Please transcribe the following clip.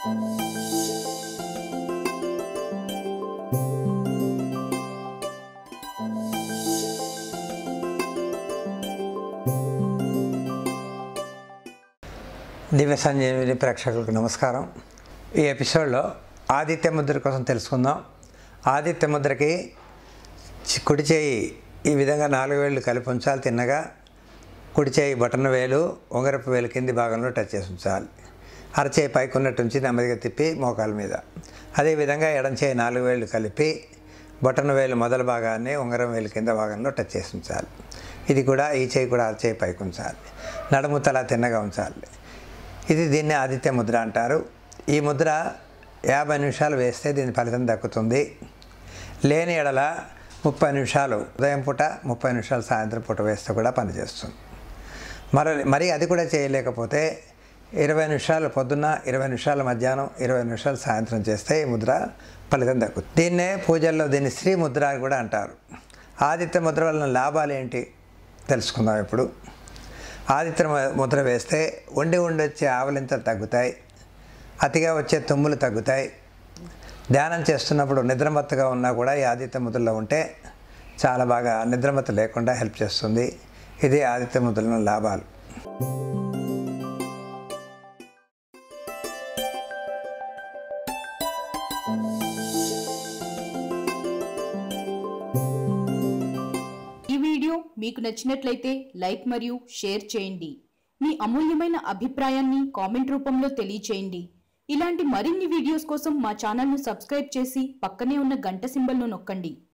దివ్య సంజీవిని ప్రేక్షకులకు నమస్కారం ఈ ఎపిసోడ్లో ఆదిత్య ముద్ర కోసం తెలుసుకుందాం ఆదిత్య ముద్రకి చి- కుడి చేయి ఈ విధంగా నాలుగు వేళ్ళు కలిపి ఉంచాలి తిన్నగా కుడి చేయి బటన్ వేలు ఉంగరపు వేలు కింది భాగంలో టచ్ చేసి ఉంచాలి అరచేయి పైకి ఉన్నట్టు ఉంచి నెమ్మదిగా తిప్పి మోకాల మీద అదేవిధంగా ఎడం చేయి నాలుగు వేళ్ళు కలిపి బటన్ వేలు మొదల భాగాన్ని ఉంగరం వేలు కింద భాగంలో టచ్ చేసి ఉంచాలి ఇది కూడా ఈ చేయి కూడా అరచేయి పైకి ఉంచాలి నడుము తల తిన్నగా ఉంచాలి ఇది దీన్ని ఆదిత్య ముద్ర అంటారు ఈ ముద్ర యాభై నిమిషాలు వేస్తే దీని ఫలితం దక్కుతుంది లేని ఎడల ముప్పై నిమిషాలు ఉదయం పూట ముప్పై నిమిషాలు సాయంత్రం పూట వేస్తే కూడా పనిచేస్తుంది మరి మరి అది కూడా చేయలేకపోతే ఇరవై నిమిషాలు పొద్దున్న ఇరవై నిమిషాలు మధ్యాహ్నం ఇరవై నిమిషాలు సాయంత్రం చేస్తే ఈ ముద్ర ఫలితం దక్కుతుంది దీన్నే పూజల్లో దీన్ని శ్రీ ముద్ర అని కూడా అంటారు ఆదిత్య ముద్ర వలన లాభాలు ఏంటి తెలుసుకుందాం ఇప్పుడు ఆదిత్య ము- ముద్ర వేస్తే వండి వండి వచ్చే ఆవలింతలు తగ్గుతాయి అతిగా వచ్చే తుమ్ములు తగ్గుతాయి ధ్యానం చేస్తున్నప్పుడు నిద్రమత్తుగా ఉన్నా కూడా ఈ ఆదిత్య ముద్రలో ఉంటే చాలా బాగా నిద్రమత్తు లేకుండా హెల్ప్ చేస్తుంది ఇది ఆదిత్య ముద్రలో లాభాలు ఈ వీడియో మీకు నచ్చినట్లయితే లైక్ మరియు షేర్ చేయండి మీ అమూల్యమైన అభిప్రాయాన్ని కామెంట్ రూపంలో తెలియచేయండి ఇలాంటి మరిన్ని వీడియోస్ కోసం మా ఛానల్ను సబ్స్క్రైబ్ చేసి పక్కనే ఉన్న గంట సింబల్ను నొక్కండి